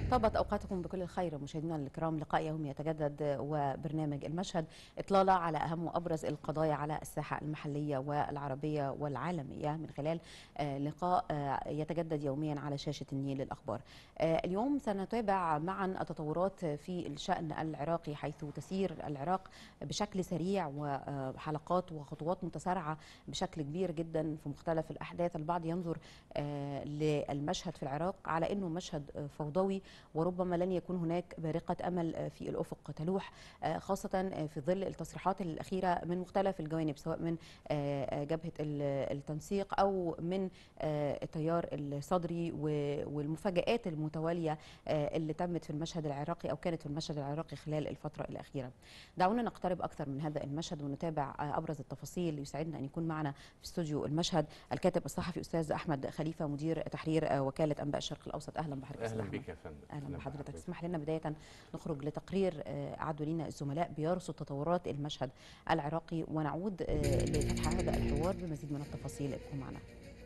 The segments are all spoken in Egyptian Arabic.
طابت اوقاتكم بكل الخير مشاهدينا الكرام لقاء يومي يتجدد وبرنامج المشهد اطلاله على اهم وابرز القضايا على الساحه المحليه والعربيه والعالميه من خلال آه، لقاء آه، يتجدد يوميا على شاشه النيل للاخبار. آه، اليوم سنتابع معا التطورات في الشان العراقي حيث تسير العراق بشكل سريع وحلقات وخطوات متسارعه بشكل كبير جدا في مختلف الاحداث، البعض ينظر آه، للمشهد في العراق على انه مشهد آه، فوضوي وربما لن يكون هناك بارقه امل آه، في الافق تلوح آه، خاصه آه، في ظل التصريحات الاخيره من مختلف الجوانب سواء من آه، آه، جبهه ال- التنسيق او من آه، التيار الصدري و- والمفاجات المتواليه آه، اللي تمت في المشهد العراقي او كانت في المشهد العراقي خلال الفتره الاخيره. دعونا نقترب اكثر من هذا المشهد ونتابع آه، ابرز التفاصيل يسعدنا ان يكون معنا في استوديو المشهد الكاتب الصحفي استاذ احمد خليفه مدير تحرير آه، وكاله انباء الشرق الاوسط اهلا بحضرتك أستاذ اهلا أحمد. بك يا فندم اهلا بحضرتك بحضرتك. اسمح لنا بدايه نخرج لتقرير آه، اعدوا لنا الزملاء بيرصد تطورات المشهد العراقي ونعود آه، لفتح هذا الحوار بمزيد من التفاصيل ابقوا معنا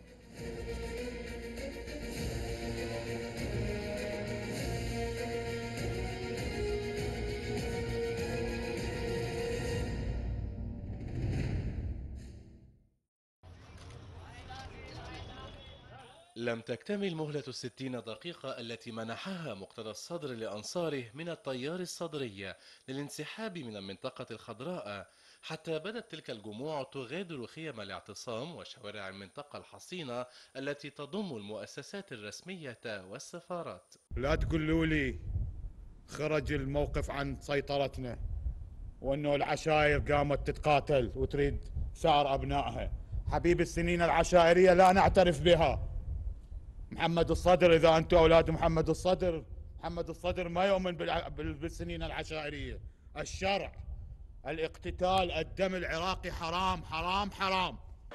لم تكتمل مهلة الستين دقيقة التي منحها مقتدى الصدر لأنصاره من التيار الصدري للانسحاب من المنطقة الخضراء حتى بدت تلك الجموع تغادر خيم الاعتصام وشوارع المنطقة الحصينة التي تضم المؤسسات الرسمية والسفارات لا تقولوا لي خرج الموقف عن سيطرتنا وانه العشائر قامت تتقاتل وتريد سعر ابنائها حبيب السنين العشائريه لا نعترف بها محمد الصدر اذا انتم اولاد محمد الصدر محمد الصدر ما يؤمن بالع- بال- بالسنين العشائريه الشرع الاقتتال الدم العراقي حرام حرام حرام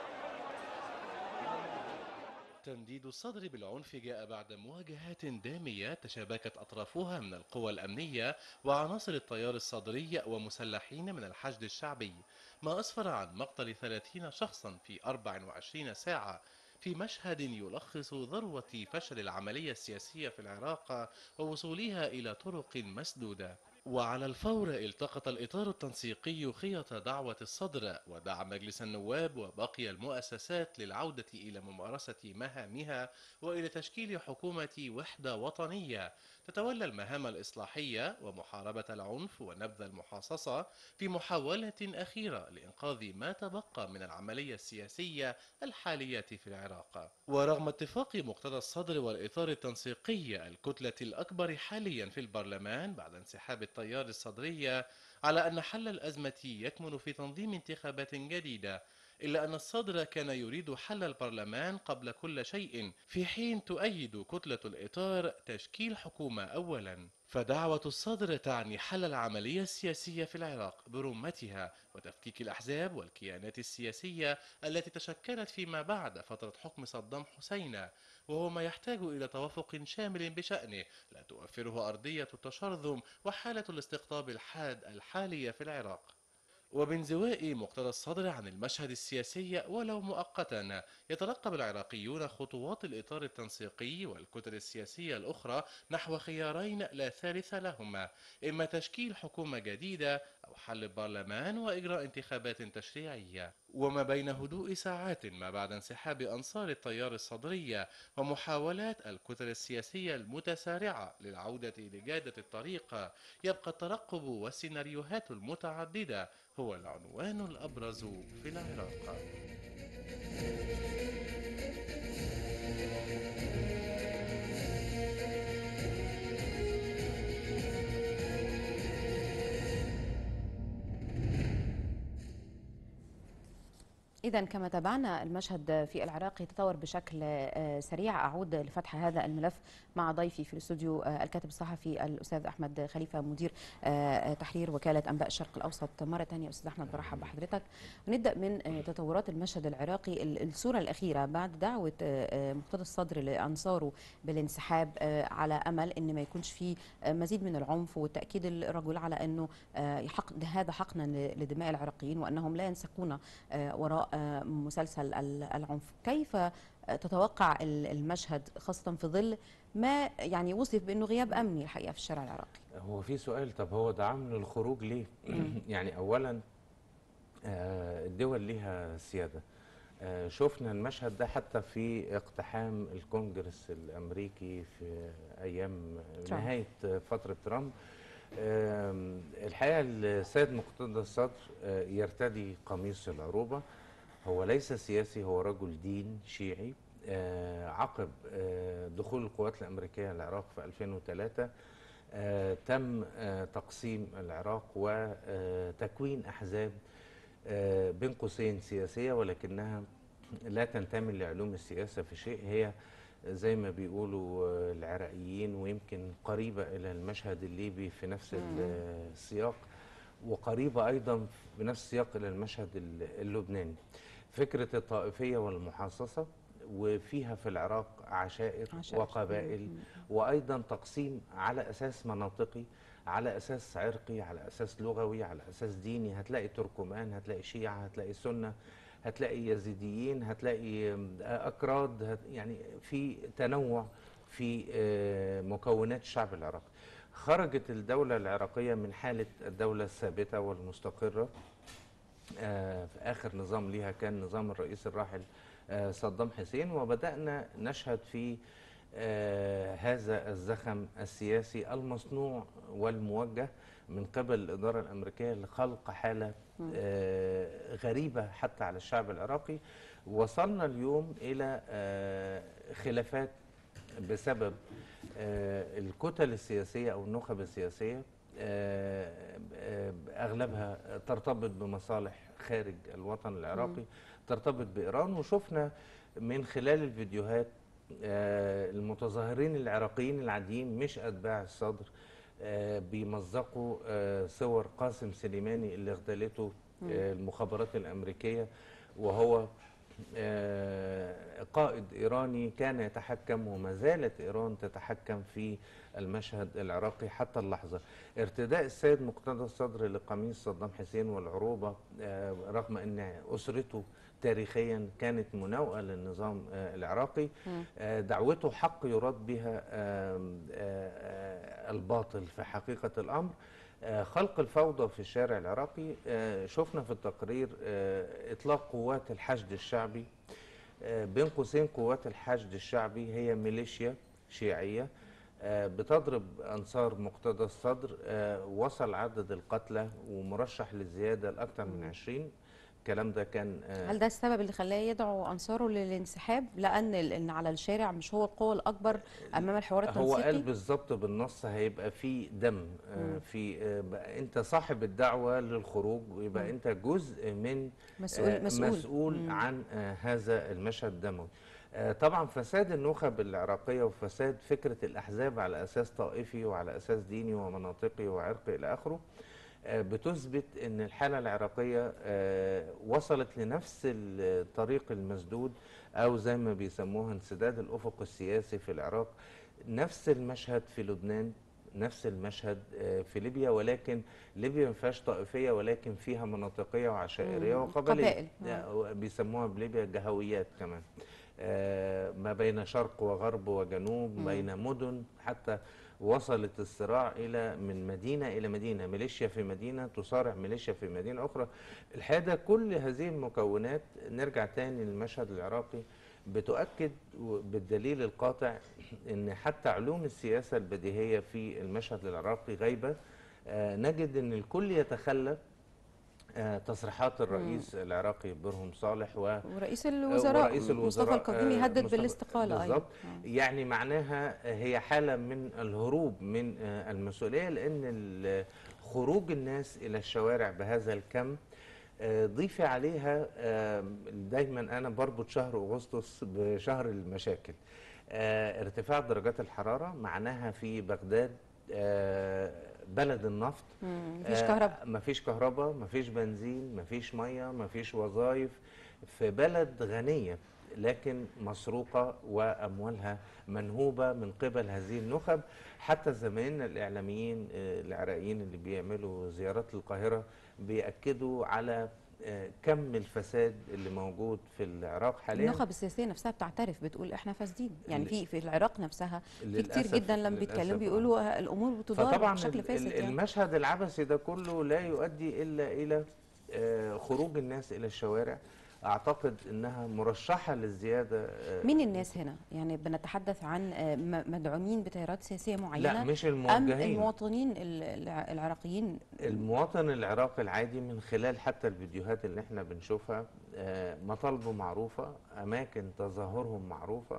تنديد الصدر بالعنف جاء بعد مواجهات دامية تشابكت أطرافها من القوى الأمنية وعناصر التيار الصدري ومسلحين من الحشد الشعبي ما أسفر عن مقتل 30 شخصا في 24 ساعة في مشهد يلخص ذروة فشل العملية السياسية في العراق ووصولها إلى طرق مسدودة وعلى الفور التقط الإطار التنسيقي خيط دعوة الصدر ودعا مجلس النواب وبقي المؤسسات للعودة إلى ممارسة مهامها وإلى تشكيل حكومة وحدة وطنية تتولى المهام الإصلاحية ومحاربة العنف ونبذ المحاصصة في محاولة أخيرة لإنقاذ ما تبقى من العملية السياسية الحالية في العراق ورغم اتفاق مقتدى الصدر والإطار التنسيقي الكتلة الأكبر حاليا في البرلمان بعد انسحاب التيار الصدري على أن حل الأزمة يكمن في تنظيم انتخابات جديدة إلا أن الصدر كان يريد حل البرلمان قبل كل شيء في حين تؤيد كتلة الإطار تشكيل حكومة أولا فدعوة الصدر تعني حل العملية السياسية في العراق برمتها وتفكيك الأحزاب والكيانات السياسية التي تشكلت فيما بعد فترة حكم صدام حسين وهو ما يحتاج إلى توافق شامل بشأنه لا توفره أرضية التشرذم وحالة الاستقطاب الحاد الحالية في العراق وبانزواء مقتدى الصدر عن المشهد السياسي ولو مؤقتا يترقب العراقيون خطوات الإطار التنسيقي والكتل السياسية الأخرى نحو خيارين لا ثالث لهما إما تشكيل حكومة جديدة أو حل البرلمان وإجراء انتخابات تشريعية وما بين هدوء ساعات ما بعد انسحاب أنصار التيار الصدري ومحاولات الكتل السياسية المتسارعة للعودة لجادة الطريق يبقى الترقب والسيناريوهات المتعددة هو العنوان الأبرز في العراق إذا كما تابعنا المشهد في العراق يتطور بشكل آه، سريع أعود لفتح هذا الملف مع ضيفي في الاستوديو آه، الكاتب الصحفي الأستاذ أحمد خليفة مدير آه، تحرير وكالة أنباء الشرق الأوسط مرة ثانية أستاذ أحمد برحب بحضرتك ونبدأ من آه، تطورات المشهد العراقي ال- الصورة الأخيرة بعد دعوة آه، آه، مقتدى الصدر لأنصاره بالانسحاب آه، على أمل أن ما يكونش في آه، مزيد من العنف والتأكيد الرجل على أنه آه، يحق هذا حقنا ل- لدماء العراقيين وأنهم لا ينسقون آه، وراء آه، مسلسل ال- العنف كيف آه، تتوقع ال- المشهد خاصة في ظل ما يعني وصف بأنه غياب أمني الحقيقة في الشارع العراقي هو في سؤال طب هو دعم للخروج ليه؟ يعني اولا آه، الدول ليها سياده آه، شفنا المشهد ده حتى في اقتحام الكونجرس الامريكي في ايام ترامب. نهايه فتره ترامب آم، الحقيقه السيد مقتدى الصدر آه، يرتدي قميص العروبه هو ليس سياسي هو رجل دين شيعي آه، عقب آه، دخول القوات الامريكيه العراق في 2003 آه، تم آه، تقسيم العراق وتكوين احزاب آه، بين قوسين سياسيه ولكنها لا تنتمي لعلوم السياسه في شيء هي زي ما بيقولوا آه، العراقيين ويمكن قريبه الى المشهد الليبي في نفس ال- السياق وقريبه ايضا بنفس السياق الى المشهد ال- اللبناني فكره الطائفيه والمحاصصه وفيها في العراق عشائر, عشائر. وقبائل وايضا تقسيم على اساس مناطقي على اساس عرقي على اساس لغوي على اساس ديني هتلاقي تركمان هتلاقي شيعه هتلاقي سنه هتلاقي يزيديين هتلاقي آم، اكراد هت يعني في تنوع في آه، مكونات الشعب العراقي خرجت الدولة العراقية من حالة الدولة الثابتة والمستقرة آه، في آخر نظام ليها كان نظام الرئيس الراحل آه، صدام حسين وبدأنا نشهد في آه، هذا الزخم السياسي المصنوع والموجه من قبل الإدارة الأمريكية لخلق حالة آه، غريبة حتى على الشعب العراقي وصلنا اليوم إلى آه، خلافات بسبب آه، الكتل السياسية أو النخب السياسية آه، آه، أغلبها ترتبط بمصالح خارج الوطن العراقي ترتبط بإيران وشفنا من خلال الفيديوهات آه، المتظاهرين العراقيين العاديين مش أتباع الصدر آه، بيمزقوا آه، صور قاسم سليماني اللي اغتالته آه، المخابرات الأمريكية وهو آه، قائد إيراني كان يتحكم وما زالت إيران تتحكم في المشهد العراقي حتى اللحظة ارتداء السيد مقتدى الصدر لقميص صدام حسين والعروبة آه، رغم أن أسرته تاريخيا كانت مناوئة للنظام آه، العراقي آه، دعوته حق يراد بها آم، آه، آه، الباطل في حقيقة الأمر آه، خلق الفوضى في الشارع العراقي آه، شفنا في التقرير آه، إطلاق قوات الحشد الشعبي آه، بين قوسين قوات الحشد الشعبي هي ميليشيا شيعية آه، بتضرب أنصار مقتدى الصدر آه، وصل عدد القتلى ومرشح للزيادة لأكثر من 20 الكلام ده كان آه، هل ده السبب اللي خلاه يدعو انصاره للانسحاب لان ال- ان على الشارع مش هو القوه الاكبر امام الحوار هو التنسيقي قال بالظبط بالنص هيبقى في دم آه، في آه، بقى انت صاحب الدعوه للخروج ويبقى انت جزء من مسؤول آه، مسؤول مسؤول مم. عن آه، هذا المشهد الدموي آه، طبعا فساد النخب العراقيه وفساد فكره الاحزاب على اساس طائفي وعلى اساس ديني ومناطقي وعرقي الى اخره آه، بتثبت ان الحاله العراقيه آه، وصلت لنفس الطريق المسدود او زي ما بيسموها انسداد الافق السياسي في العراق نفس المشهد في لبنان نفس المشهد آه، في ليبيا ولكن ليبيا ما فيهاش طائفيه ولكن فيها مناطقيه وعشائريه مم. وقبليه قبائل. آه، بيسموها بليبيا جهويات كمان آه، ما بين شرق وغرب وجنوب بين مدن حتى وصلت الصراع الى من مدينه الى مدينه ميليشيا في مدينه تصارع ميليشيا في مدينه اخرى الحقيقه ده كل هذه المكونات نرجع تاني للمشهد العراقي بتؤكد و- بالدليل القاطع ان حتى علوم السياسه البديهيه في المشهد العراقي غايبه آه، نجد ان الكل يتخلى آه، تصريحات الرئيس العراقي برهم صالح و ورئيس الوزراء ورئيس الوزراء مصطفى الكاظمي آه، يهدد مصطفى- بالاستقاله بالظبط ايضا يعني معناها هي حالة من الهروب من آه، المسؤولية لأن ال- خروج الناس إلى الشوارع بهذا الكم آه، ضيفي عليها آه، دايما أنا بربط شهر أغسطس بشهر المشاكل آه، ارتفاع درجات الحرارة معناها في بغداد آه، بلد النفط مم، مفيش آه، كهرباء مفيش كهرباء مفيش بنزين مفيش ميه مفيش وظائف في بلد غنيه لكن مسروقه واموالها منهوبه من قبل هذه النخب حتى زمايلنا الاعلاميين آه، العراقيين اللي بيعملوا زيارات للقاهره بياكدوا على آه، كم الفساد اللي موجود في العراق حاليا النخب السياسيه نفسها بتعترف بتقول احنا فاسدين يعني ال- في في العراق نفسها في كتير للأسف- جدا لما للأسف، بيتكلموا آه. بيقولوا الامور بتدار فطبعا بشكل ال- فاسد ال- يعني المشهد العبثي ده كله لا يؤدي الا الى آه، خروج الناس الى الشوارع اعتقد انها مرشحه للزياده آه، مين الناس هنا يعني بنتحدث عن آه، م- مدعومين بتيارات سياسيه معينه لا مش ام الموجهين المواطنين ال- الع- العراقيين المواطن العراقي العادي من خلال حتى الفيديوهات اللي احنا بنشوفها آه، مطالبه معروفة أماكن تظاهرهم معروفة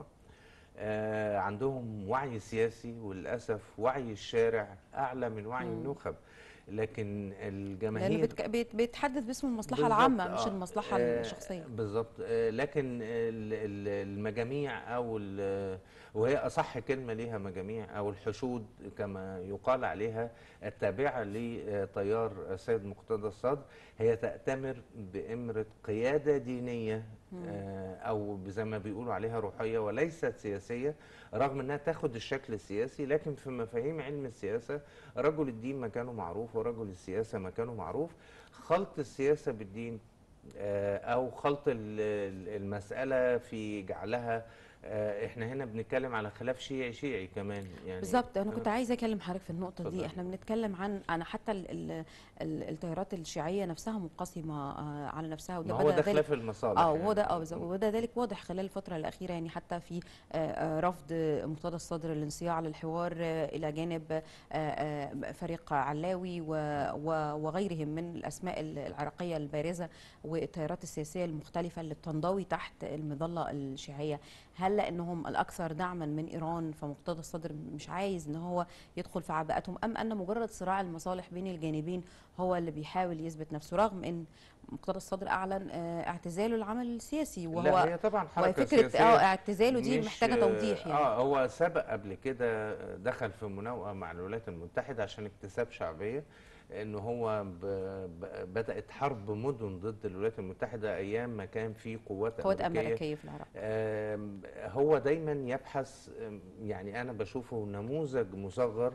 آه، عندهم وعي سياسي وللأسف وعي الشارع أعلى من وعي مم. النخب لكن لانه الجماهير بتك- بيت- بيتحدث باسم المصلحه بالظبط، العامه مش آه. المصلحه آه، الشخصيه بالظبط آه، لكن ال- ال- المجاميع او ال- وهي اصح كلمه ليها مجاميع او الحشود كما يقال عليها التابعه لتيار السيد مقتدى الصدر هي تأتمر بإمرة قيادة دينية آه، أو زي ما بيقولوا عليها روحية وليست سياسية رغم أنها تاخد الشكل السياسي لكن في مفاهيم علم السياسة رجل الدين مكانه معروف ورجل السياسة مكانه معروف خلط السياسة بالدين آه، او خلط ال- ال- المساله في جعلها آه، احنا هنا بنتكلم على خلاف شيعي شيعي كمان يعني بالظبط انا آه. كنت عايزه اكلم حضرتك في النقطه دي اتفضل. احنا بنتكلم عن انا حتى ال ال ال التيارات الشيعيه نفسها منقسمه آه، على نفسها وده ما هو بدا ده ذلك خلاف المصالح اه يعني. وهو ده اه بالظبط وده ذلك واضح خلال الفتره الاخيره يعني حتى في آه، آه، رفض مرتضى الصدر الانصياع للحوار آه، الى جانب آه، آه، فريق علاوي و- و- وغيرهم من الاسماء ال- العراقيه البارزه والتيارات السياسيه المختلفه اللي بتنضوي تحت المظله الشيعيه هل لانهم الاكثر دعما من ايران فمقتدى الصدر مش عايز ان هو يدخل في عباءتهم ام ان مجرد صراع المصالح بين الجانبين هو اللي بيحاول يثبت نفسه رغم ان مقتدى الصدر اعلن آه، اعتزاله العمل السياسي وهو لا هي طبعا حركه وفكره سياسية اه اعتزاله دي مش- محتاجه توضيح يعني اه هو سبق قبل كده دخل في مناوئه مع الولايات المتحده عشان اكتساب شعبيه ان هو ب... ب... بدات حرب مدن ضد الولايات المتحده ايام ما كان في قوات قوات امريكيه امريكيه في العراق آم، هو دايما يبحث آم، يعني انا بشوفه نموذج مصغر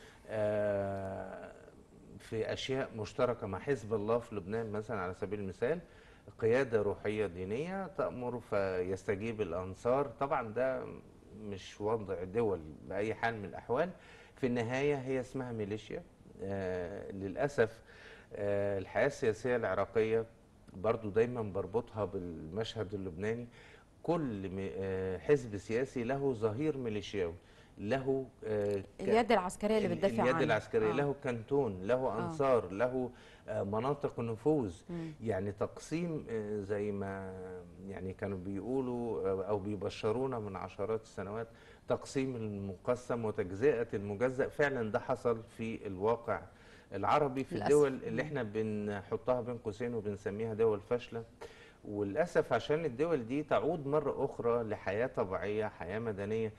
آه، في اشياء مشتركه مع حزب الله في لبنان مثلا على سبيل المثال قياده روحيه دينيه تامر فيستجيب الانصار طبعا ده مش وضع دول باي حال من الاحوال في النهايه هي اسمها ميليشيا آه، للاسف آه، الحياه السياسيه العراقيه برضو دايما بربطها بالمشهد اللبناني كل م- آه، حزب سياسي له ظهير ميليشياوي له آه، ك- اليد العسكريه اللي ال- بتدافع اليد عنه العسكريه آه. له كانتون له انصار له آه، مناطق نفوذ مم. يعني تقسيم آه، زي ما يعني كانوا بيقولوا آه، او بيبشرونا من عشرات السنوات تقسيم المقسم وتجزئه المجزأ فعلا ده حصل في الواقع العربي في للأسف. الدول اللي احنا بنحطها بين قوسين وبنسميها دول فاشله وللاسف عشان الدول دي تعود مره اخرى لحياه طبيعيه حياه مدنيه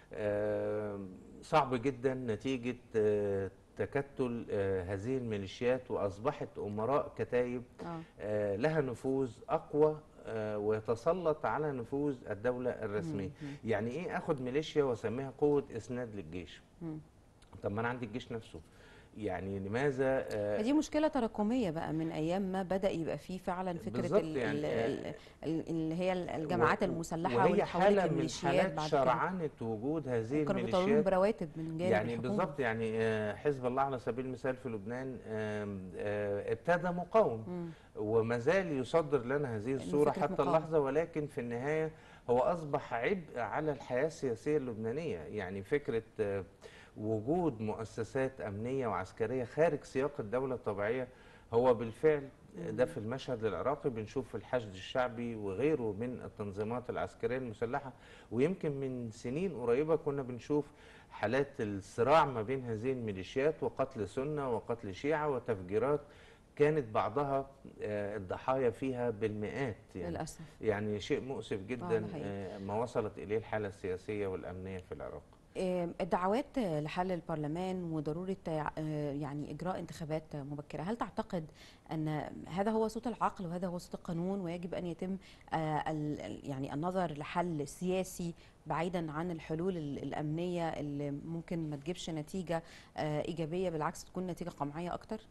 آه، صعب جدا نتيجه آه، تكتل آه، هذه الميليشيات واصبحت امراء كتايب اه آه، لها نفوذ اقوى آه، ويتسلط على نفوذ الدوله الرسميه مم. يعني ايه اخد ميليشيا واسميها قوه اسناد للجيش مم. طب ما انا عندي الجيش نفسه يعني لماذا آه، دي مشكله تراكميه بقى من ايام ما بدا يبقى فيه فعلا فكره بالظبط ال- يعني، ال- آه، ال- اللي هي الجماعات و- المسلحه وهي واللي حولت حاله من الميليشيات حالات بعد كده شرعنه وجود هذه وكانوا بيطالبوا الميليشيات برواتب من جانب يعني الحكومة. بالظبط يعني آه، حزب الله على سبيل المثال في لبنان آم، آه، ابتدى مقاوم مم. وما زال يصدر لنا هذه الصورة فكرة حتى مقاومة. اللحظة ولكن في النهاية هو أصبح عبء على الحياة السياسية اللبنانية يعني فكرة آه، وجود مؤسسات أمنية وعسكرية خارج سياق الدولة الطبيعية هو بالفعل آه، ده في المشهد العراقي بنشوف الحشد الشعبي وغيره من التنظيمات العسكرية المسلحة ويمكن من سنين قريبة كنا بنشوف حالات الصراع ما بين هذه الميليشيات وقتل سنة وقتل شيعة وتفجيرات كانت بعضها آه، الضحايا فيها بالمئات يعني للاسف يعني شيء مؤسف جدا ده حقيقي. آه، ما وصلت اليه الحاله السياسيه والامنيه في العراق آه، الدعوات لحل البرلمان وضروره آه، يعني اجراء انتخابات مبكره هل تعتقد ان هذا هو صوت العقل وهذا هو صوت القانون ويجب ان يتم آه، ال- ال- يعني النظر لحل سياسي بعيدا عن الحلول ال- الامنيه اللي ممكن ما تجيبش نتيجه آه، ايجابيه بالعكس تكون نتيجه قمعيه اكتر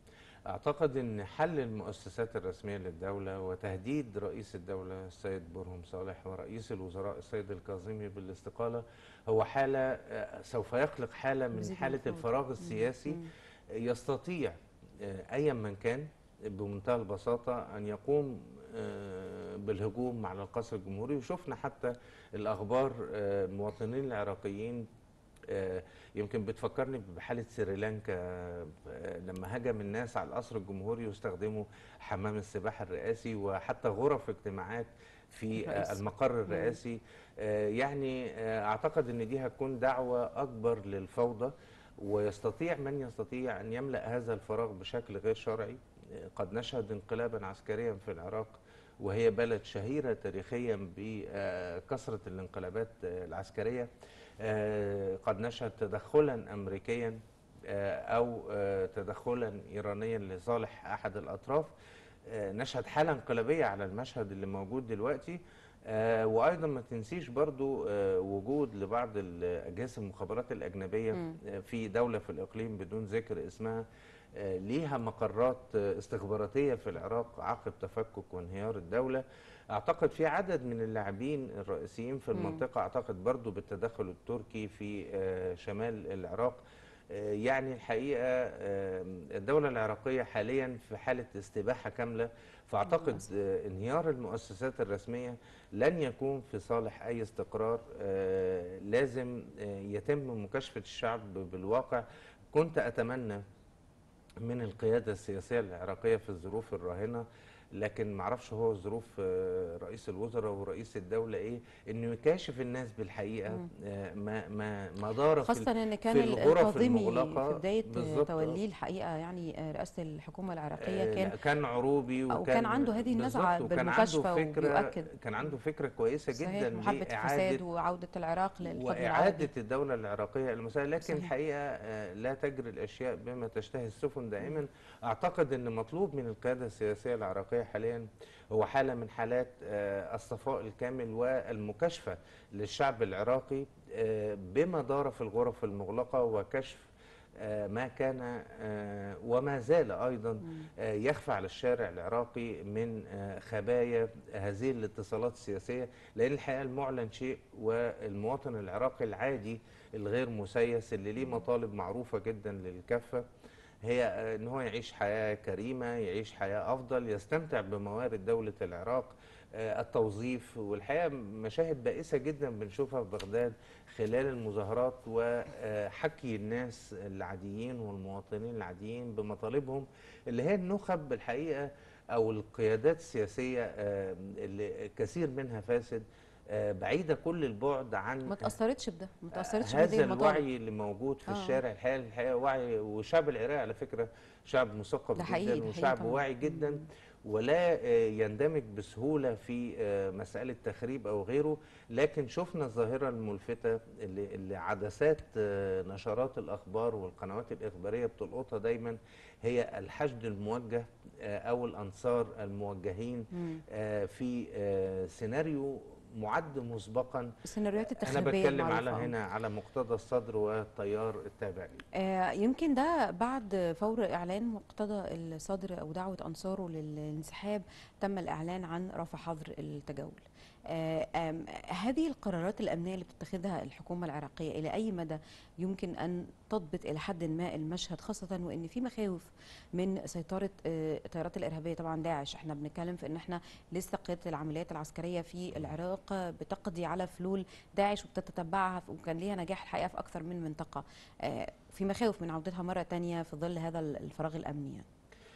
اعتقد ان حل المؤسسات الرسميه للدوله وتهديد رئيس الدوله السيد برهم صالح ورئيس الوزراء السيد الكاظمي بالاستقاله هو حاله آه، سوف يخلق حاله من مزيد من حاله الفوضى. الفراغ السياسي مم. يستطيع آه، ايا من كان بمنتهى البساطه ان يقوم آه، بالهجوم على القصر الجمهوري وشفنا حتى الاخبار آه، المواطنين العراقيين آه، يمكن بتفكرني بحاله سريلانكا آه، لما هجم الناس على القصر الجمهوري واستخدموا حمام السباحه الرئاسي وحتى غرف اجتماعات في آه، الرئيس. المقر الرئاسي آه، يعني آه، اعتقد ان دي هتكون دعوه اكبر للفوضى ويستطيع من يستطيع ان يملا هذا الفراغ بشكل غير شرعي آه، قد نشهد انقلابا عسكريا في العراق وهي بلد شهيره تاريخيا بكثره الانقلابات آه، العسكريه آه، قد نشهد تدخلا امريكيا آه، او آه، تدخلا ايرانيا لصالح احد الاطراف آه، نشهد حاله انقلابيه على المشهد اللي موجود دلوقتي آه، وايضا ما تنسيش برضو آه، وجود لبعض اجهزه المخابرات الاجنبيه مم. آه، في دوله في الاقليم بدون ذكر اسمها آه، ليها مقرات آه، استخباراتيه في العراق عقب تفكك وانهيار الدوله اعتقد في عدد من اللاعبين الرئيسيين في مم. المنطقه اعتقد برضو بالتدخل التركي في آه، شمال العراق آه، يعني الحقيقه آه، الدوله العراقيه حاليا في حاله استباحه كامله فاعتقد للأسف. آه، انهيار المؤسسات الرسميه لن يكون في صالح اي استقرار آه، لازم آه، يتم مكاشفه الشعب بالواقع كنت اتمنى من القياده السياسيه العراقيه في الظروف الراهنه لكن معرفش هو ظروف آه، رئيس الوزراء ورئيس الدوله ايه انه يكاشف الناس بالحقيقه مم. آه، ما ما ما دار في خاصة ان كان في الغرف الكاظمي المغلقة في بداية بالظبط. توليه الحقيقة يعني رئاسة الحكومة العراقية آه، كان لا، كان عروبي أو وكان كان عنده هذه النزعة بالظبط، وكان بالمكاشفة عنده فكرة وبيؤكد. كان عنده فكرة كويسة صحيح جدا محاربة الفساد لإعادة وعودة العراق للحضن العربي وإعادة الدولة العراقية المسائل لكن صحيح. الحقيقة آه، لا تجري الأشياء بما تشتهي السفن دائما أعتقد أن مطلوب من القيادة السياسية العراقية حاليا هو حالة من حالات آه، الصفاء الكامل والمكاشفة للشعب العراقي آه، بما دار في الغرف المغلقة وكشف آه، ما كان آه، وما زال أيضا آه، يخفى على الشارع العراقي من آه، خبايا هذه الاتصالات السياسية لأن الحقيقة المعلن شيء والمواطن العراقي العادي الغير مسيس اللي ليه مطالب معروفة جدا للكافة هي آه، ان هو يعيش حياه كريمه يعيش حياه افضل يستمتع بموارد دوله العراق آه، التوظيف والحقيقه مشاهد بائسه جدا بنشوفها في بغداد خلال المظاهرات وحكي الناس العاديين والمواطنين العاديين بمطالبهم اللي هي النخب الحقيقه او القيادات السياسيه آه، اللي كثير منها فاسد آه، بعيده كل البعد عن ما تأثرتش بده ما تأثرتش بهذه هذا المطالب الوعي اللي موجود في آه. الشارع الحقيقه الحقيقه وعي والشعب العراقي على فكره شعب مثقف ده حقيقي، جدا ده حقيقي وشعب طبعاً. واعي جدا ولا آه، يندمج بسهوله في آه، مساله تخريب او غيره لكن شفنا الظاهره الملفته اللي, اللي عدسات آه، نشرات الاخبار والقنوات الاخباريه بتلقطها دايما هي الحشد الموجه آه، او الانصار الموجهين مم. آه، في آه، سيناريو معد مسبقا السيناريوهات انا التخريبية بتكلم على المعروفة. هنا على مقتدى الصدر والتيار التابع ليه آه، يمكن ده بعد فور إعلان مقتدى الصدر أو دعوة أنصاره للانسحاب تم الإعلان عن رفع حظر التجول آه، آم، هذه القرارات الأمنية اللي بتتخذها الحكومة العراقية إلى أي مدى يمكن أن تضبط إلى حد ما المشهد خاصة وإن في مخاوف من سيطرة آه، التيارات الإرهابية طبعا داعش احنا بنتكلم في إن احنا لسه قيادة العمليات العسكرية في العراق آه، بتقضي على فلول داعش وبتتبعها وكان ليها نجاح الحقيقة في أكثر من منطقة آه، في مخاوف من عودتها مرة تانية في ظل هذا الفراغ الأمني يعني.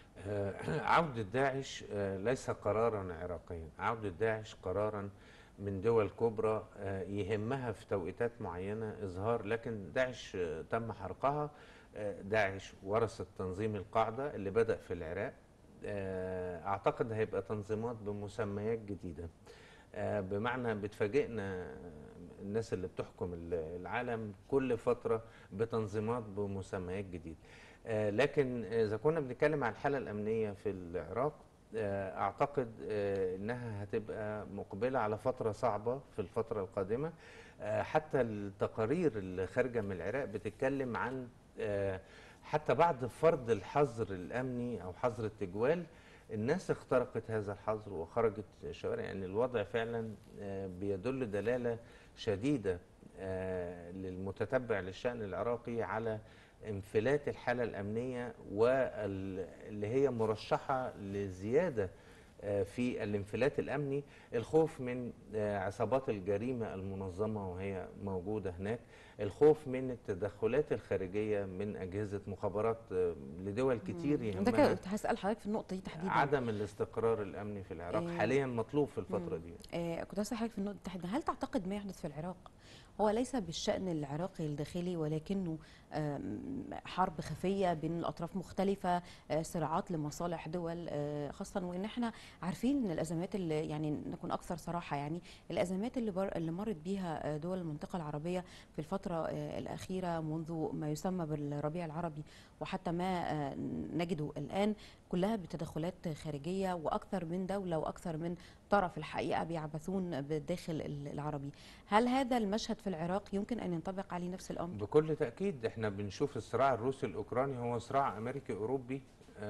آه، عودة داعش آه، ليس قرارا عراقيا عودة داعش قرارا من دول كبرى آه، يهمها في توقيتات معينة إظهار لكن داعش آه، تم حرقها آه، داعش ورثت تنظيم القاعدة اللي بدأ في العراق آه، أعتقد هيبقى تنظيمات بمسميات جديدة آه، بمعنى بتفاجئنا الناس اللي بتحكم العالم كل فترة بتنظيمات بمسميات جديدة آه، لكن إذا كنا بنتكلم عن الحالة الأمنية في العراق آه، أعتقد آه، إنها هتبقى مقبلة على فترة صعبة في الفترة القادمة آه، حتى التقارير اللي خارجة من العراق بتتكلم عن آه، حتى بعد فرض الحظر الامني او حظر التجوال الناس اخترقت هذا الحظر وخرجت الشوارع يعني الوضع فعلا آه، بيدل دلاله شديده آه، للمتتبع للشان العراقي على انفلات الحاله الامنيه واللي هي مرشحه لزياده آه، في الانفلات الامني الخوف من آه، عصابات الجريمه المنظمه وهي موجوده هناك الخوف من التدخلات الخارجيه من اجهزه مخابرات آه، لدول كتير ده يهمها كده كنت هسال حضرتك في النقطه دي تحديدا عدم الاستقرار الامني في العراق إيه. حاليا مطلوب في الفتره دي آه كنت هسال حضرتك في النقطه دي تحديدا هل تعتقد ما يحدث في العراق هو ليس بالشان العراقي الداخلي ولكنه آم، حرب خفيه بين الاطراف مختلفه آه، صراعات لمصالح دول آه، خاصه وان احنا عارفين ان الازمات اللي يعني نكون اكثر صراحه يعني الازمات اللي بر اللي مرت بيها آه، دول المنطقه العربيه في الفتره آه، الاخيره منذ ما يسمى بالربيع العربي وحتى ما آه، نجده الان كلها بتدخلات خارجيه واكثر من دوله واكثر من طرف الحقيقه بيعبثون بالداخل العربي هل هذا المشهد في العراق يمكن ان ينطبق عليه نفس الامر بكل تاكيد احنا بنشوف الصراع الروسي الاوكراني هو صراع امريكي اوروبي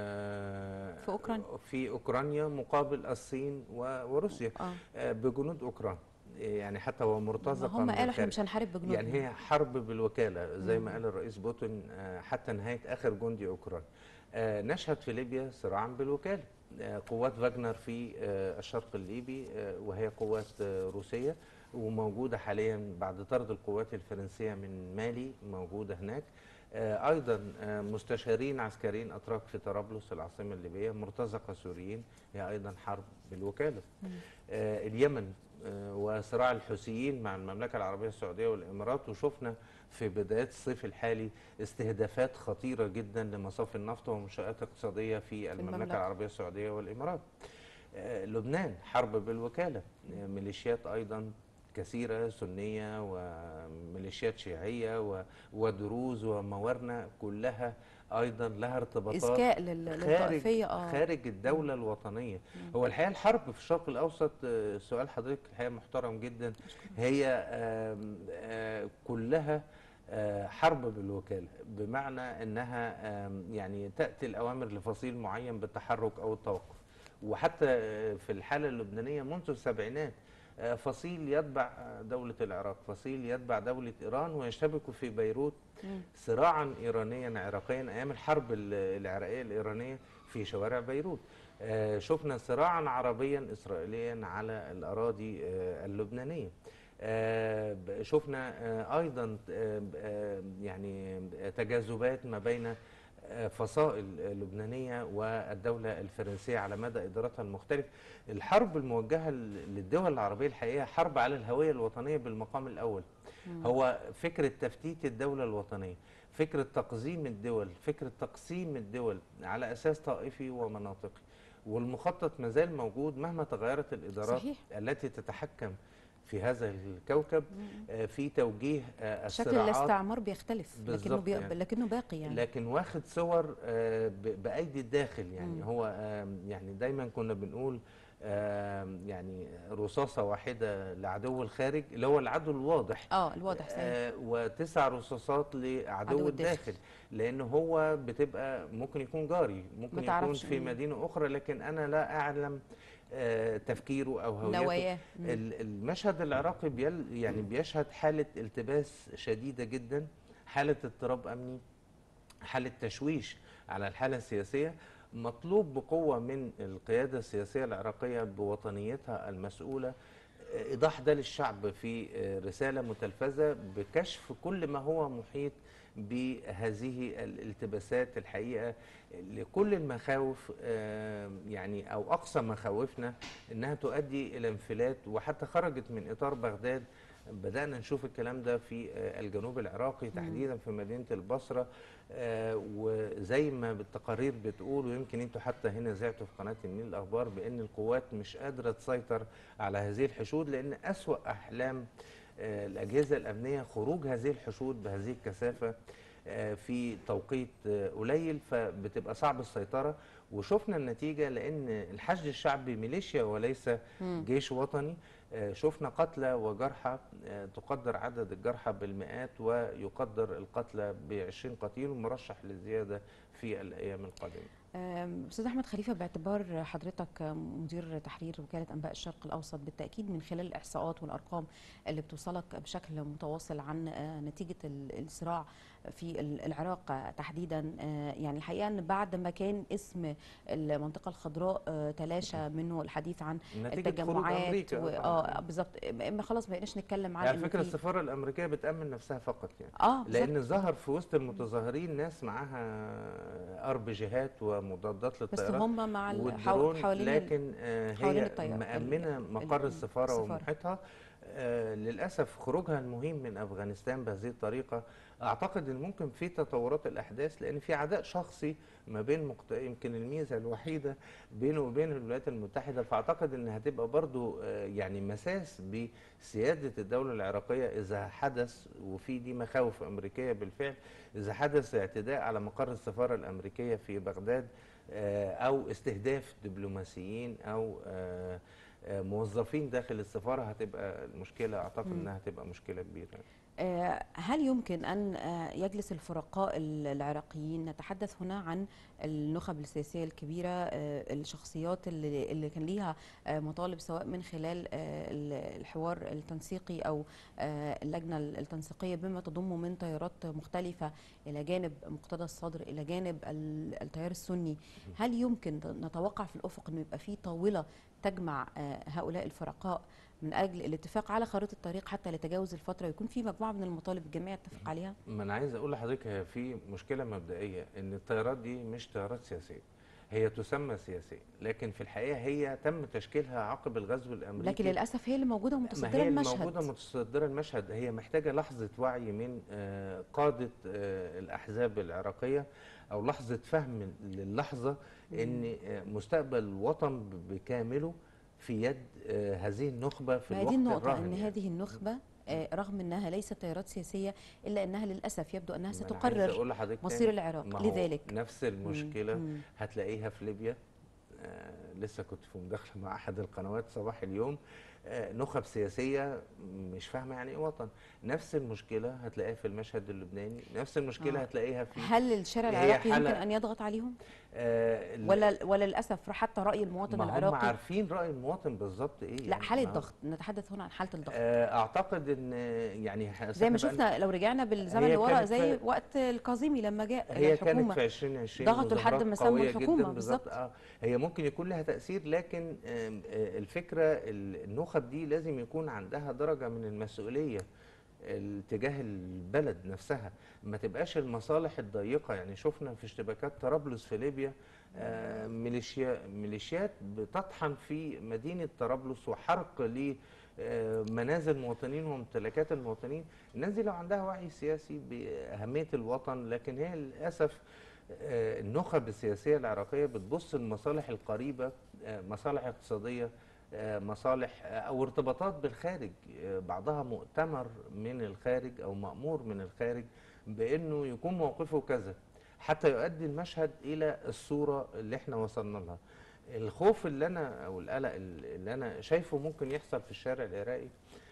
آه، في أوكرانيا. في اوكرانيا مقابل الصين و- وروسيا اه آه، بجنود اوكران يعني حتى هو مرتزقا هم قالوا احنا بالخارج. مش هنحارب بجنود يعني هي حرب بالوكاله زي ما قال الرئيس بوتين آه، حتى نهايه اخر جندي اوكراني آه، نشهد في ليبيا صراعا بالوكاله آه، قوات فاجنر في آه، الشرق الليبي آه، وهي قوات آه، روسيه وموجوده حاليا بعد طرد القوات الفرنسيه من مالي موجوده هناك آه، ايضا آه، مستشارين عسكريين اتراك في طرابلس العاصمه الليبيه مرتزقه سوريين هي ايضا حرب بالوكاله آه، اليمن آه، وصراع الحوثيين مع المملكه العربيه السعوديه والامارات وشفنا في بدايات الصيف الحالي استهدافات خطيره جدا لمصافي النفط ومنشات اقتصاديه في المملكه المملكة. العربيه السعوديه والامارات. آه، لبنان حرب بالوكاله آه، ميليشيات ايضا كثيره سنيه وميليشيات شيعيه و- ودروز وموارنه كلها ايضا لها ارتباطات اذكاء لل- خارج للطائفيه اه خارج الدوله الوطنيه هو الحقيقه الحرب في الشرق الاوسط آه، سؤال حضرتك الحقيقه محترم جدا هي آم، آه، كلها آه، حرب بالوكاله بمعنى انها آم، يعني تاتي الاوامر لفصيل معين بالتحرك او التوقف وحتى آه، في الحاله اللبنانيه منذ السبعينات آه، فصيل يتبع آه، دولة العراق فصيل يتبع دولة إيران ويشتبكوا في بيروت مم. صراعا إيرانيا عراقيا أيام الحرب ال- العراقية الإيرانية في شوارع بيروت آه، شفنا صراعا عربيا إسرائيليا على الأراضي آه، اللبنانية آه، ب- شفنا آه، أيضا آه، آه، يعني تجاذبات ما بين آه، فصائل لبنانية والدولة الفرنسية على مدى إدارتها المختلف الحرب الموجهة ل- للدول العربية الحقيقة حرب على الهوية الوطنية بالمقام الأول هو فكرة تفتيت الدولة الوطنية فكرة تقزيم الدول فكرة تقسيم الدول على أساس طائفي ومناطقي والمخطط مازال موجود مهما تغيرت الإدارات صحيح. التي تتحكم في هذا الكوكب آه، في توجيه آه، شكل الصراعات الاستعمار بيختلف لكنه بالظبط بي... يعني. لكنه باقي يعني لكن واخد صور آه، ب- بايدي الداخل يعني مم. هو آم، يعني دايما كنا بنقول آم، يعني رصاصه واحده لعدو الخارج اللي هو العدو الواضح اه الواضح صحيح آه، وتسع رصاصات لعدو عدو الداخل. الداخل لان هو بتبقى ممكن يكون جاري ممكن ما يكون تعرفش في مم. مدينه اخرى لكن انا لا اعلم آه، تفكيره او هويته نواياه مم. ال- المشهد العراقي بيل يعني بيشهد حالة التباس شديدة جدا حالة اضطراب أمني حالة تشويش على الحالة السياسية مطلوب بقوة من القيادة السياسية العراقية بوطنيتها المسؤولة آه، إيضاح ده للشعب في آه، رسالة متلفزة بكشف كل ما هو محيط بهذه الالتباسات الحقيقة لكل المخاوف آه، يعني أو أقصى مخاوفنا انها تؤدي الى انفلات وحتى خرجت من اطار بغداد بدانا نشوف الكلام ده في آه، الجنوب العراقي تحديدا في مدينه البصره آه، وزي ما بالتقارير بتقول ويمكن انتوا حتى هنا زعتوا في قناه النيل الاخبار بان القوات مش قادره تسيطر على هذه الحشود لان اسوا احلام آه، الاجهزه الامنيه خروج هذه الحشود بهذه الكثافه آه، في توقيت آه، قليل فبتبقى صعب السيطره وشفنا النتيجه لان الحشد الشعبي ميليشيا وليس مم. جيش وطني آه، شفنا قتلى وجرحى آه، تقدر عدد الجرحى بالمئات ويقدر القتلى ب 20 قتيل ومرشح للزياده في الايام القادمه أم، استاذ احمد خليفه باعتبار حضرتك مدير تحرير وكاله انباء الشرق الاوسط بالتاكيد من خلال الاحصاءات والارقام اللي بتوصلك بشكل متواصل عن آه، نتيجه ال- الصراع في ال- العراق آه، تحديدا آه، يعني الحقيقه ان بعد ما كان اسم المنطقه الخضراء آه، تلاشى منه الحديث عن نتيجه خروج التجمعات امريكا و... طبعاً. اه بالظبط اما خلاص ما بقيناش نتكلم عن على إنه فكره في- السفاره الامريكيه بتامن نفسها فقط يعني اه بالظبط. لان ظهر في وسط المتظاهرين ناس معاها ار جيهات ومضادات بس للطيران هم مع ال- حو- والدرون حوالين ال- لكن آه، حوالين هي الطيار. مأمنة ال- مقر ال- السفارة السفارة. ومحيطها آه، للأسف خروجها المهين من أفغانستان بهذه الطريقة أعتقد أن ممكن في تطورات الأحداث لأن في عداء شخصي ما بين مقت... يمكن الميزة الوحيدة بينه وبين الولايات المتحدة فأعتقد أن هتبقى برضو آه، يعني مساس بسيادة الدولة العراقية إذا حدث وفي دي مخاوف أمريكية بالفعل إذا حدث اعتداء على مقر السفارة الأمريكية في بغداد آه، او استهداف دبلوماسيين او آه، آه، موظفين داخل السفاره هتبقى المشكله اعتقد مم. انها هتبقى مشكله كبيره آه، هل يمكن أن آه، يجلس الفرقاء ال- العراقيين نتحدث هنا عن النخب السياسية الكبيرة آه، الشخصيات اللي, اللي كان ليها آه، مطالب سواء من خلال آه، ال- الحوار التنسيقي أو آه، اللجنة التنسيقية بما تضم من تيارات مختلفة إلى جانب مقتدى الصدر إلى جانب ال- التيار السني هل يمكن نتوقع في الأفق أنه يبقى في طاولة تجمع آه، هؤلاء الفرقاء من اجل الاتفاق على خريطه الطريق حتى لتجاوز الفتره ويكون في مجموعه من المطالب الجميع يتفق عليها ما انا عايز اقول لحضرتك هي في مشكله مبدئيه ان الطيارات دي مش طيارات سياسيه هي تسمى سياسيه لكن في الحقيقه هي تم تشكيلها عقب الغزو الامريكي لكن للاسف هي اللي موجوده ما متصدره هي المشهد الموجودة متصدرة المشهد هي محتاجة لحظة وعي من آه، قادة آه، الأحزاب العراقية أو لحظة فهم للحظة إن آه، مستقبل الوطن ب- بكامله في يد آه، هذه النخبة في ما هي الوقت دي النقطه الراهن ان يعني. هذه النخبه آه، رغم انها ليست تيارات سياسيه الا انها للاسف يبدو انها ما أنا عايز ستقرر أقول لحضرتك مصير تاني، العراق ما هو لذلك نفس المشكلة مم. هتلاقيها في ليبيا آه لسه كنت في مداخله مع احد القنوات صباح اليوم آه نخب سياسيه مش فاهمه يعني ايه وطن نفس المشكله هتلاقيها في المشهد اللبناني نفس المشكله آه. هتلاقيها في هل الشارع هي العراقي يمكن حالة- ان يضغط عليهم آه ال- ولا ولا للاسف حتى راي المواطن ما هم العراقي عارفين راي المواطن بالظبط ايه لا يعني حاله ما هو- ضغط نتحدث هنا عن حاله الضغط آه اعتقد ان يعني ح- زي ما إحنا بقى- شفنا لو رجعنا بالزمن هي لورا كانت زي في- وقت الكاظمي لما جاء هي الحكومه كانت في 2020 ضغطوا لحد مظاهرات ما سموا قوية الحكومة جداً بالظبط. اه هي ممكن يكون لها تأثير لكن آم، آه، الفكرة ال- النخب دي لازم يكون عندها درجة من المسؤولية تجاه البلد نفسها ما تبقاش المصالح الضيقة يعني شفنا في اشتباكات طرابلس في ليبيا آه، ميليشيا ميليشيات بتطحن في مدينة طرابلس وحرق ل آه، منازل مواطنين وممتلكات المواطنين الناس دي لو عندها وعي سياسي بأهمية الوطن لكن هي للأسف آه، النخب السياسية العراقية بتبص للمصالح القريبة آه، مصالح اقتصادية آه، مصالح آه، أو ارتباطات بالخارج آه، بعضها مؤتمر من الخارج أو مأمور من الخارج بأنه يكون موقفه كذا حتى يؤدي المشهد إلى الصورة اللي احنا وصلنا لها الخوف اللي أنا أو القلق اللي أنا شايفه ممكن يحصل في الشارع العراقي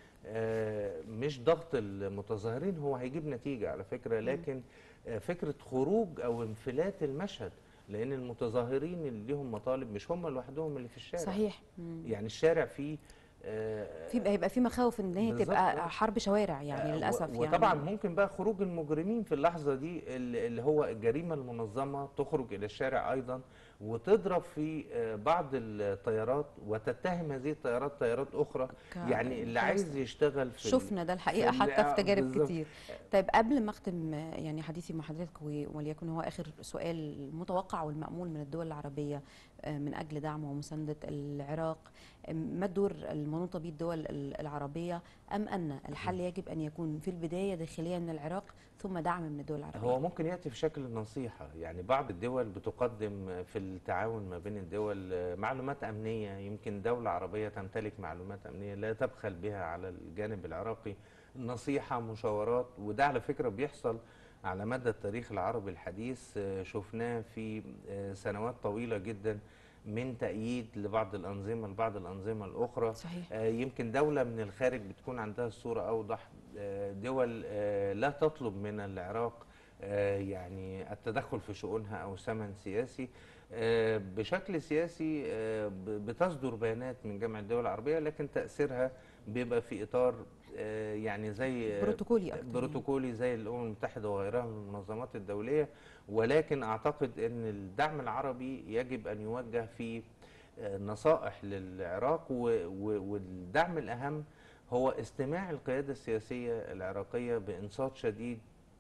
آه، مش ضغط المتظاهرين هو هيجيب نتيجة على فكرة لكن آه، فكرة خروج أو انفلات المشهد لأن المتظاهرين اللي ليهم مطالب مش هم لوحدهم اللي في الشارع صحيح مم. يعني الشارع فيه آه، في هيبقى في مخاوف ان هي بالظبط، تبقى آه. حرب شوارع يعني آه، للاسف و- يعني وطبعا ممكن بقى خروج المجرمين في اللحظه دي اللي اللي هو الجريمه المنظمه تخرج الى الشارع ايضا وتضرب في آه، بعض الطيارات وتتهم هذه الطيارات طيارات اخرى ك- يعني اللي خلاص عايز يشتغل في ال- شفنا ده الحقيقه في ال- حتى آه، في تجارب بالظبط. كتير طيب قبل ما اختم آه، يعني حديثي مع حضرتك و- وليكن هو اخر سؤال متوقع والمامول من الدول العربيه آه، من اجل دعم ومسانده العراق آه، ما الدور المنوط به الدول ال- العربيه ام ان الحل يجب ان يكون في البدايه داخليا من العراق ثم دعم من الدول العربيه هو ممكن ياتي في شكل نصيحه يعني بعض الدول بتقدم في التعاون ما بين الدول معلومات امنيه يمكن دوله عربيه تمتلك معلومات امنيه لا تبخل بها على الجانب العراقي نصيحه مشاورات وده على فكره بيحصل على مدى التاريخ العربي الحديث آه، شفناه في آه، سنوات طويله جدا من تأييد لبعض الأنظمة لبعض الأنظمة الأخرى صحيح آه، يمكن دولة من الخارج بتكون عندها الصورة أوضح آه، دول آه، لا تطلب من العراق آه، يعني التدخل في شؤونها أو ثمن سياسي آه، بشكل سياسي آه، ب- بتصدر بيانات من جامعة الدول العربية لكن تأثيرها بيبقى في إطار آه، يعني زي آه، بروتوكولي أكتر يعني. بروتوكولي زي الامم المتحده وغيرها من المنظمات الدوليه ولكن اعتقد ان الدعم العربي يجب ان يوجه في آه، نصائح للعراق و- و- والدعم الاهم هو استماع القياده السياسيه العراقيه بانصات شديد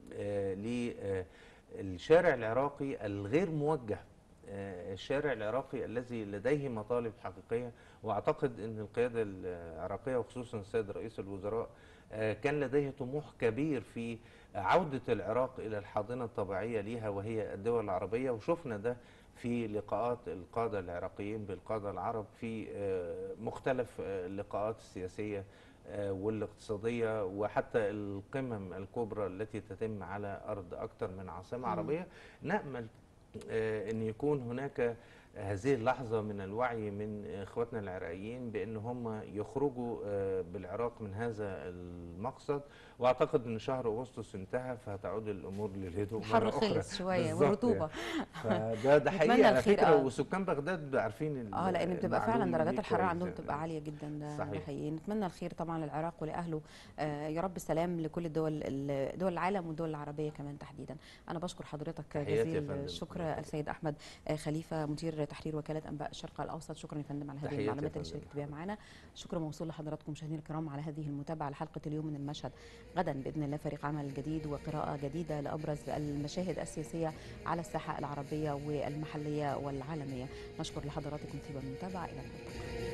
للشارع العراقي الغير موجه آه، الشارع العراقي الذي لديه مطالب حقيقيه واعتقد ان القياده العراقيه وخصوصا السيد رئيس الوزراء آه، كان لديه طموح كبير في عودة العراق إلى الحاضنة الطبيعية ليها وهي الدول العربية وشفنا ده في لقاءات القادة العراقيين بالقادة العرب في آه، مختلف آه، اللقاءات السياسية آه، والاقتصادية وحتى القمم الكبرى التي تتم على أرض أكثر من عاصمة مم. عربية نأمل آه، أن يكون هناك هذه اللحظة من الوعي من إخواتنا العراقيين بأن هم يخرجوا آه، بالعراق من هذا المقصد وأعتقد أن شهر أغسطس انتهى فهتعود الأمور للهدوء الحر مرة أخرى خلص شويه بالظبط والرطوبه يعني. فده ده نتمنى حقيقي على الخير، فكرة آه. وسكان بغداد عارفين ال- اه لان بتبقى فعلا المعلومة درجات دي الحراره كويس عندهم يعني. بتبقى عاليه جدا ده ده صحيح. حقيقي نتمنى الخير طبعا للعراق ولاهله آه يا رب السلام لكل الدول ال- دول العالم والدول العربيه كمان تحديدا انا بشكر حضرتك تحياتي يا جزيل فندم. الشكر الله السيد احمد آه خليفه مدير تحرير وكاله انباء الشرق الاوسط شكرا يا فندم على هذه تحياتي يا المعلومات اللي فندم. شاركت بها معنا شكر موصول لحضراتكم مشاهدينا الكرام على هذه المتابعه لحلقه اليوم من المشهد غدا باذن الله فريق عمل جديد وقراءه جديده لابرز المشاهد السياسيه على الساحه العربيه والمحليه والعالميه نشكر لحضراتكم طيب المتابعه الى اللقاء